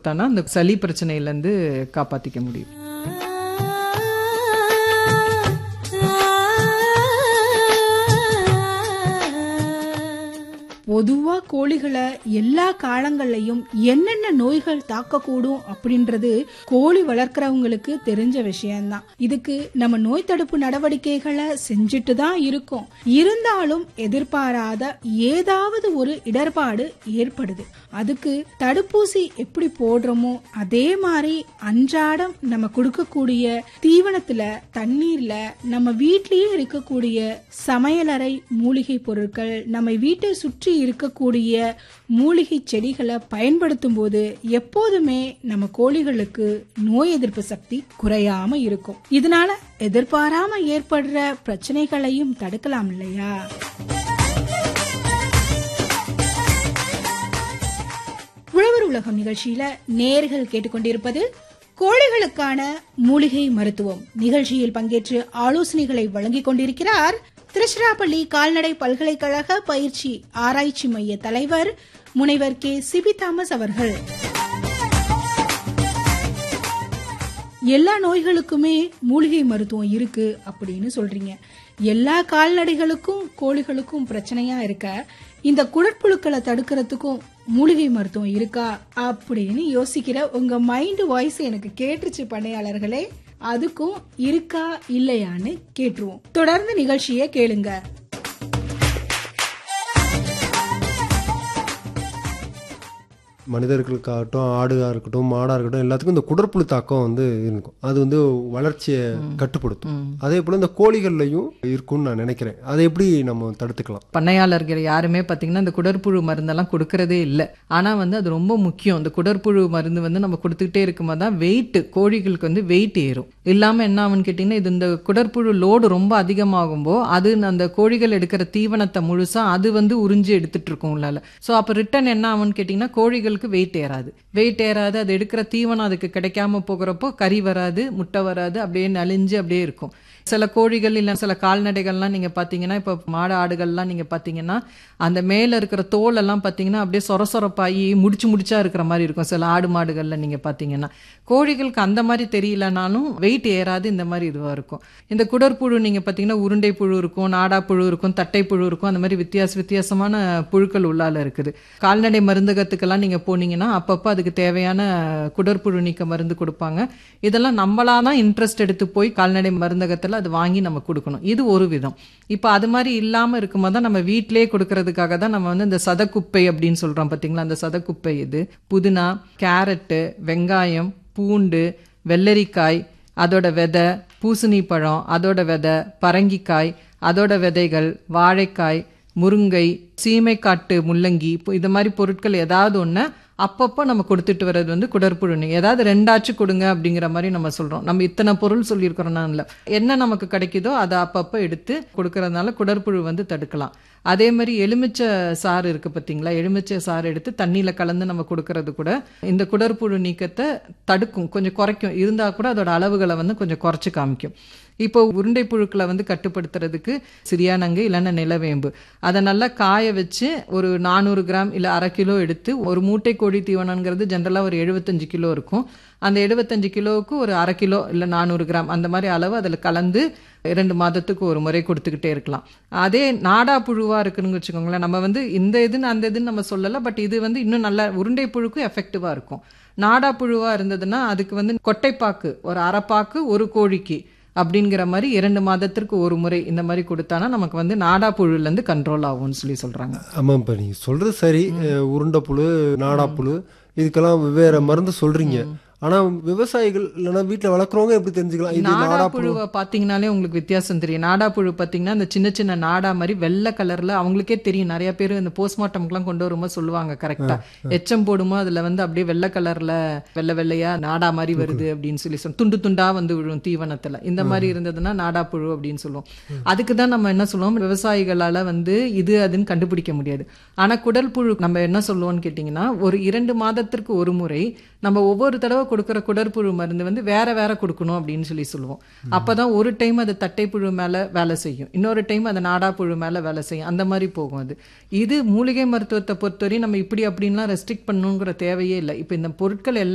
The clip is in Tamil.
கொடுத்தானா அந்த சளி பிரச்சனையிலேருந்து காப்பாற்றிக்க முடியும் பொதுவா கோழிகளை எல்லா காலங்கள்லயும் என்னென்ன நோய்கள் தாக்கக்கூடும் அப்படின்றது கோழி வளர்க்கறவங்களுக்கு தெரிஞ்ச விஷயம்தான் இதுக்கு நம்ம நோய் தடுப்பு நடவடிக்கைகளை செஞ்சுட்டு தான் இருக்கோம் இருந்தாலும் எதிர்பாராத ஏதாவது ஒரு இடர்பாடு ஏற்படுது அதுக்கு தடுப்பூசி எப்படி போடுறோமோ அதே மாதிரி அன்றாடம் நம்ம கொடுக்கக்கூடிய தீவனத்துல தண்ணீர்ல நம்ம வீட்லயே இருக்கக்கூடிய சமையலறை மூலிகை பொருட்கள் நம்ம வீட்டை சுற்றி இருக்கக்கூடிய மூலிகை செடிகளை பயன்படுத்தும் போது எப்போதுமே நம்ம கோழிகளுக்கு நோய் எதிர்ப்பு சக்தி குறையாம இருக்கும் இதனால எதிர்பாராம ஏற்படுற பிரச்சனைகளையும் தடுக்கலாம் இல்லையா உழவர் உலகம் நிகழ்ச்சியில நேர்கள் கேட்டுக்கொண்டிருப்பது கோழிகளுக்கான மூலிகை மருத்துவம் நிகழ்ச்சியில் பங்கேற்று ஆலோசனைகளை வழங்கிக் கொண்டிருக்கிறார் திருச்சிராப்பள்ளி கால்நடை பல்கலைக்கழக பயிற்சி ஆராய்ச்சி மைய தலைவர் முனைவர் கே சிபி தாமஸ் அவர்கள் எல்லா நோய்களுக்குமே மூலிகை மருத்துவம் இருக்கு அப்படின்னு சொல்றீங்க எல்லா கால்நடைகளுக்கும் கோழிகளுக்கும் பிரச்சனையா இருக்க இந்த குடற்புழுக்களை தடுக்கிறதுக்கும் மூலிகை மருத்துவம் இருக்கா அப்படின்னு யோசிக்கிற உங்க மைண்ட் வாய்ஸ் எனக்கு கேட்டுருச்சு பண்ணையாளர்களே அதுக்கும் இருக்கா இல்லையான்னு கேட்டுருவோம் தொடர்ந்து நிகழ்ச்சியை கேளுங்க மனிதர்களுக்காகட்டும் ஆடுகா இருக்கட்டும் மாடா இருக்கட்டும் எல்லாத்துக்கும் இந்த குடற்புழு தாக்கம் வந்து இருக்கும் அது வந்து வளர்ச்சியை கட்டுப்படுத்தும் அதே போல இந்த கோழிகள்லையும் இருக்கும்னு நான் நினைக்கிறேன் அதை எப்படி நம்ம தடுத்துக்கலாம் பண்ணையாளர்கள் யாருமே பார்த்தீங்கன்னா இந்த குடற்புழு மருந்தெல்லாம் கொடுக்கறதே இல்லை ஆனால் வந்து அது ரொம்ப முக்கியம் இந்த குடற்புழு மருந்து வந்து நம்ம கொடுத்துக்கிட்டே இருக்கும்போது தான் வெயிட் கோழிகளுக்கு வந்து வெயிட் ஏறும் இல்லாமல் என்ன ஆகும்னு கேட்டிங்கன்னா இது இந்த குடற்புழு லோடு ரொம்ப அதிகமாகும்போ அது அந்த கோழிகள் எடுக்கிற தீவனத்தை முழுசாக அது வந்து உறிஞ்சி எடுத்துட்டு இருக்கும் உள்ளால ஸோ அப்போ ரிட்டன் என்ன ஆகும்னு கேட்டிங்கன்னா கோழிகளுக்கு வெயிட் ஏறாது வெயிட் ஏறாது அது எடுக்கிற தீவனம் அதுக்கு கிடைக்காம போகிறப்போ கறி வராது முட்டை வராது அப்படியே நலிஞ்சு அப்படியே இருக்கும் சில கோழிகள் இல்லை சில கால்நடைகள்லாம் நீங்கள் பார்த்தீங்கன்னா இப்போ மாடு ஆடுகள்லாம் நீங்கள் பார்த்தீங்கன்னா அந்த மேலே இருக்கிற தோல் எல்லாம் பார்த்தீங்கன்னா அப்படியே சொர சொரப்பாகி முடிச்சு முடிச்சா இருக்கிற மாதிரி இருக்கும் சில ஆடு மாடுகளில் நீங்கள் பார்த்தீங்கன்னா கோழிகளுக்கு அந்த மாதிரி தெரியலனாலும் வெயிட் ஏறாது இந்த மாதிரி இதுவாக இருக்கும் இந்த குடற்புழு நீங்கள் பார்த்தீங்கன்னா உருண்டை புழு இருக்கும் நாடா புழு இருக்கும் தட்டை புழு இருக்கும் அந்த மாதிரி வித்தியாச வித்தியாசமான புழுக்கள் உள்ளால இருக்குது கால்நடை மருந்தகத்துக்கெல்லாம் நீங்கள் போனீங்கன்னா அப்பப்போ அதுக்கு தேவையான குடற்புழு நீக்க மருந்து கொடுப்பாங்க இதெல்லாம் நம்மளா தான் இன்ட்ரெஸ்ட் எடுத்து போய் கால்நடை மருந்தகத்தில் அது வாங்கி நம்ம கொடுக்கணும் இது ஒரு விதம் இப்போ அது மாதிரி இல்லாமல் இருக்கும்போது தான் நம்ம வீட்டிலேயே கொடுக்கறதுக்காக தான் நம்ம வந்து இந்த சதக்குப்பை அப்படின்னு சொல்கிறோம் பார்த்தீங்களா அந்த சதக்குப்பை இது புதினா கேரட்டு வெங்காயம் பூண்டு வெள்ளரிக்காய் அதோட விதை பூசணி பழம் அதோட விதை பரங்கிக்காய் அதோட விதைகள் வாழைக்காய் முருங்கை சீமைக்காட்டு முள்ளங்கி இது மாதிரி பொருட்கள் ஏதாவது ஒன்று அப்பப்போ நம்ம கொடுத்துட்டு வர்றது வந்து குடற்புழு ஏதாவது ரெண்டாச்சு கொடுங்க அப்படிங்கிற மாதிரி நம்ம சொல்கிறோம் நம்ம இத்தனை பொருள் சொல்லியிருக்கிறோம்னா இல்லை என்ன நமக்கு கிடைக்குதோ அதை அப்பப்போ எடுத்து கொடுக்கறதுனால குடற்புழு வந்து தடுக்கலாம் அதே மாதிரி எலுமிச்சை சாறு இருக்குது பார்த்தீங்களா எலுமிச்சை சாறு எடுத்து தண்ணியில் கலந்து நம்ம கொடுக்கறது கூட இந்த குடற்புழு நீக்கத்தை தடுக்கும் கொஞ்சம் குறைக்கும் இருந்தால் கூட அதோட அளவுகளை வந்து கொஞ்சம் குறைச்சி காமிக்கும் இப்போ உருண்டை புழுக்களை வந்து கட்டுப்படுத்துறதுக்கு சிறியானங்கு இல்லைன்னா நிலவேம்பு அதை நல்லா காய வச்சு ஒரு நானூறு கிராம் இல்லை அரை கிலோ எடுத்து ஒரு மூட்டை கோழி தீவனங்கிறது ஜென்ரலாக ஒரு எழுபத்தஞ்சு கிலோ இருக்கும் அந்த எழுபத்தஞ்சு கிலோவுக்கு ஒரு அரை கிலோ இல்லை நானூறு கிராம் அந்த மாதிரி அளவு அதில் கலந்து இரண்டு மாதத்துக்கு ஒரு முறை கொடுத்துக்கிட்டே இருக்கலாம் அதே நாடா புழுவாக இருக்குன்னு வச்சுக்கோங்களேன் நம்ம வந்து இந்த இதுன்னு அந்த இதுன்னு நம்ம சொல்லலை பட் இது வந்து இன்னும் நல்ல உருண்டை புழுக்கும் எஃபெக்டிவாக இருக்கும் நாடா புழுவாக இருந்ததுன்னா அதுக்கு வந்து கொட்டைப்பாக்கு ஒரு அரைப்பாக்கு ஒரு கோழிக்கு அப்படிங்கிற மாதிரி இரண்டு மாதத்திற்கு ஒரு முறை இந்த மாதிரி கொடுத்தானா நமக்கு வந்து நாடா புழுலேருந்து கண்ட்ரோல் ஆகும்னு சொல்லி சொல்கிறாங்க ஆமாம் இப்போ நீங்கள் சொல்கிறது சரி உருண்டை புழு நாடா புழு இதுக்கெல்லாம் வெவ்வேறு மருந்து சொல்கிறீங்க ஆனால் விவசாயிகள் இல்லைன்னா வீட்டில் வளர்க்குறவங்க எப்படி தெரிஞ்சுக்கலாம் இது நாடா நாடா புழு புழுவை பார்த்தீங்கனாலே உங்களுக்கு வித்தியாசம் தெரியும் நாடா புழு பார்த்தீங்கன்னா அந்த சின்ன சின்ன நாடா மாதிரி வெள்ளை கலர்ல அவங்களுக்கே தெரியும் நிறைய பேர் இந்த போஸ்ட்மார்ட்டம்க்குலாம் கொண்டு வரும்போது சொல்லுவாங்க கரெக்டா எச்சம் போடுமோ அதுல வந்து அப்படியே வெள்ளை கலர்ல வெள்ளை வெள்ளையா நாடா மாதிரி வருது அப்படின்னு சொல்லி சொல்லுவோம் துண்டு துண்டா வந்து விழும் தீவனத்துல இந்த மாதிரி இருந்ததுன்னா நாடா புழு அப்படின்னு சொல்லுவோம் அதுக்கு தான் நம்ம என்ன சொல்லுவோம் விவசாயிகளால வந்து இது அதுன்னு கண்டுபிடிக்க முடியாது ஆனா குடல் புழு நம்ம என்ன சொல்லுவோம்னு கேட்டிங்கன்னா ஒரு இரண்டு மாதத்திற்கு ஒரு முறை நம்ம ஒவ்வொரு தடவை கொடுக்குற குடற்புழு மருந்து வந்து வேற வேற கொடுக்கணும் அப்படின்னு சொல்லி சொல்லுவோம் அப்பதான் ஒரு டைம் அது தட்டை புழு மேல வேலை செய்யும் இன்னொரு டைம் அது நாடா புழு மேல வேலை செய்யும் அந்த மாதிரி போகும் அது இது மூலிகை மருத்துவத்தை பொறுத்தவரை நம்ம இப்படி அப்படின்லாம் ரெஸ்ட்ரிக்ட் பண்ணணுங்கிற தேவையே இல்லை இப்போ இந்த பொருட்கள் எல்லாம்